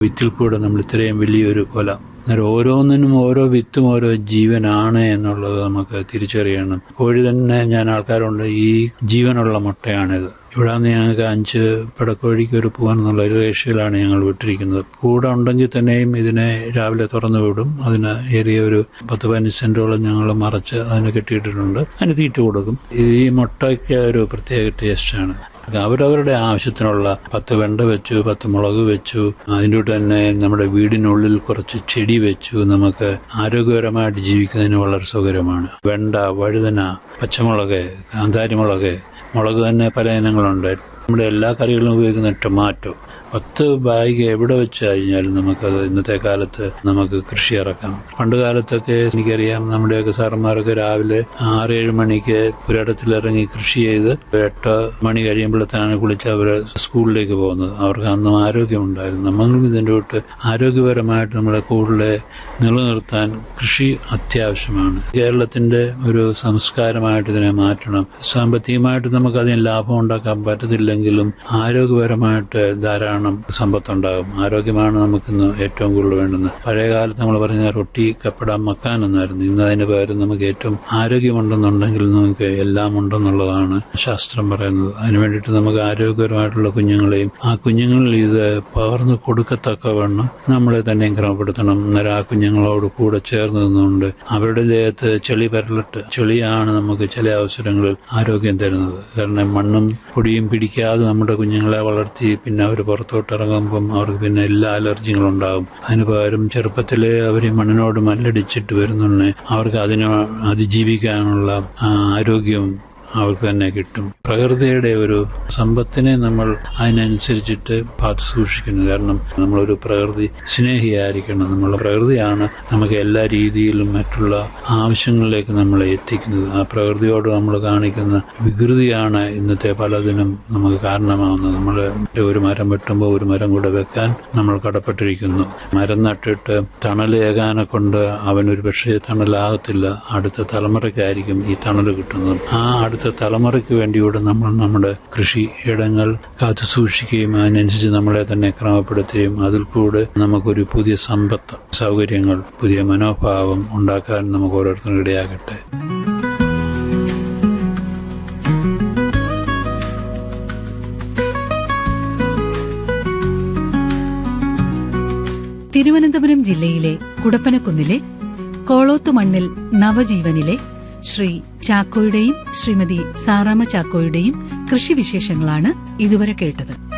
വിത്തിൽ കൂടെ നമ്മൾ ഇത്രയും വലിയൊരു കൊല അന്നേരം ഓരോന്നിനും ഓരോ വിത്തും ഓരോ ജീവനാണ് എന്നുള്ളത് നമുക്ക് തിരിച്ചറിയണം കോഴി തന്നെ ഞാൻ ആൾക്കാരുണ്ട് ഈ ജീവനുള്ള മുട്ടയാണിത് ഇവിടെ നിന്ന് ഞങ്ങൾക്ക് അഞ്ച് പിടക്കോഴിക്ക് ഒരു പൂവൻ എന്നുള്ള ഒരു റേഷ്യയിലാണ് ഞങ്ങൾ വിട്ടിരിക്കുന്നത് കൂടെ ഉണ്ടെങ്കിൽ തന്നെയും ഇതിനെ രാവിലെ തുറന്നു വിടും അതിന് ഏറിയ ഒരു പത്ത് പതിനഞ്ച് സെന്റോളം ഞങ്ങൾ മറച്ച് അതിന് കെട്ടിയിട്ടിട്ടുണ്ട് അതിന് തീറ്റ കൊടുക്കും ഈ മുട്ടയ്ക്ക് ഒരു പ്രത്യേക ടേസ്റ്റാണ് അവരവരുടെ ആവശ്യത്തിനുള്ള പത്ത് വെണ്ട വെച്ചു പത്ത് മുളക് വെച്ചു അതിൻ്റെ കൂടെ തന്നെ നമ്മുടെ വീടിനുള്ളിൽ കുറച്ച് ചെടി വെച്ചു നമുക്ക് ആരോഗ്യപരമായിട്ട് ജീവിക്കുന്നതിന് വളരെ സൗകര്യമാണ് വെണ്ട വഴുതന പച്ചമുളക് കാന്താരിമുളക് മുളക് തന്നെ പല ഇനങ്ങളുണ്ട് നമ്മുടെ എല്ലാ കറികളിലും ഉപയോഗിക്കുന്ന ടൊമാറ്റോ പത്ത് ബാഗ് എവിടെ വെച്ച് കഴിഞ്ഞാലും നമുക്കത് ഇന്നത്തെ കാലത്ത് നമുക്ക് കൃഷി ഇറക്കാം പണ്ട് കാലത്തൊക്കെ എനിക്കറിയാം നമ്മുടെയൊക്കെ സാറന്മാരൊക്കെ രാവിലെ ആറേഴ് മണിക്ക് പുരടത്തിൽ ഇറങ്ങി കൃഷി ചെയ്ത് എട്ട് മണി കഴിയുമ്പോഴത്തേനാണ് കുളിച്ച് അവർ സ്കൂളിലേക്ക് പോകുന്നത് അവർക്ക് അന്നും ആരോഗ്യമുണ്ടായിരുന്നു നമ്മളും ഇതിൻ്റെ തൊട്ട് ആരോഗ്യപരമായിട്ട് നമ്മളെ കൂടുതൽ നിലനിർത്താൻ കൃഷി അത്യാവശ്യമാണ് കേരളത്തിന്റെ ഒരു സംസ്കാരമായിട്ട് ഇതിനെ മാറ്റണം സാമ്പത്തികമായിട്ട് നമുക്ക് അതിന് ലാഭം ഉണ്ടാക്കാൻ പറ്റത്തില്ലെങ്കിലും ആരോഗ്യപരമായിട്ട് ധാരാളം സമ്പത്തുണ്ടാകും ആരോഗ്യമാണ് നമുക്കിന്ന് ഏറ്റവും കൂടുതൽ വേണ്ടുന്നത് പഴയ കാലത്ത് നമ്മൾ പറഞ്ഞ റൊട്ടി കപ്പട മക്കാൻ എന്നായിരുന്നു ഇന്ന് അതിന് പകരം നമുക്ക് ഏറ്റവും ആരോഗ്യമുണ്ടെന്നുണ്ടെങ്കിൽ നമുക്ക് എല്ലാം ഉണ്ടെന്നുള്ളതാണ് ശാസ്ത്രം പറയുന്നത് അതിനു വേണ്ടിയിട്ട് നമുക്ക് ആരോഗ്യപരമായിട്ടുള്ള കുഞ്ഞുങ്ങളെയും ആ കുഞ്ഞുങ്ങളിൽ ഇത് പകർന്നു കൊടുക്കത്തക്കവണ്ണം നമ്മളെ തന്നെ ക്രമപ്പെടുത്തണം അന്നേരം ആ കുഞ്ഞുങ്ങളോട് കൂടെ ചേർന്ന് നിന്നുകൊണ്ട് അവരുടെ ദേഹത്ത് ചെളി പരലിട്ട് ചെളിയാണ് നമുക്ക് ചില അവസരങ്ങളിൽ ആരോഗ്യം തരുന്നത് കാരണം മണ്ണും പൊടിയും പിടിക്കാതെ നമ്മുടെ കുഞ്ഞുങ്ങളെ വളർത്തി പിന്നെ അവർ പുറത്തോട്ട് ഇറങ്ങുമ്പം അവർക്ക് പിന്നെ എല്ലാ അലർജികളും ഉണ്ടാകും അതിന് പകരം ചെറുപ്പത്തിലെ അവർ മണ്ണിനോട് മല്ലടിച്ചിട്ട് വരുന്നുണ്ടെ അവർക്ക് അതിനെ അതിജീവിക്കാനുള്ള ആ, ആരോഗ്യവും അവർക്ക് തന്നെ കിട്ടും പ്രകൃതിയുടെ ഒരു സമ്പത്തിനെ നമ്മൾ അതിനനുസരിച്ചിട്ട് കാത്തു സൂക്ഷിക്കുന്നു കാരണം നമ്മളൊരു പ്രകൃതി സ്നേഹിയായിരിക്കണം നമ്മൾ പ്രകൃതിയാണ് നമുക്ക് എല്ലാ രീതിയിലും മറ്റുള്ള ആവശ്യങ്ങളിലേക്ക് നമ്മളെ എത്തിക്കുന്നത് ആ പ്രകൃതിയോട് നമ്മൾ കാണിക്കുന്ന വികൃതിയാണ് ഇന്നത്തെ പലതിനും നമുക്ക് കാരണമാവുന്നത് നമ്മൾ ഒരു മരം വെട്ടുമ്പോൾ ഒരു മരം കൂടെ വെക്കാൻ നമ്മൾ കടപ്പെട്ടിരിക്കുന്നു മരം നട്ടിട്ട് തണലേകാനെ കൊണ്ട് അവനൊരു പക്ഷേ തണലാകത്തില്ല അടുത്ത തലമുറയ്ക്കായിരിക്കും ഈ തണൽ കിട്ടുന്നത് ആ അടുത്ത തലമുറയ്ക്ക് വേണ്ടിയൂടെ നമ്മൾ നമ്മുടെ കൃഷി ഇടങ്ങൾ കാത്തു സൂക്ഷിക്കുകയും അതിനനുസരിച്ച് നമ്മളെ തന്നെ ക്രമപ്പെടുത്തുകയും അതിൽ കൂടെ നമുക്കൊരു പുതിയ സമ്പത്ത് സൗകര്യങ്ങൾ പുതിയ മനോഭാവം ഉണ്ടാക്കാൻ നമുക്ക് ഓരോരുത്തരും ഇടയാകട്ടെ തിരുവനന്തപുരം ജില്ലയിലെ കുടപ്പനക്കുന്നിലെ കോളോത്തുമണ്ണിൽ നവജീവനിലെ ശ്രീ ചാക്കോയുടെയും ശ്രീമതി സാറാമ ചാക്കോയുടെയും കൃഷിവിശേഷങ്ങളാണ് ഇതുവരെ കേട്ടത്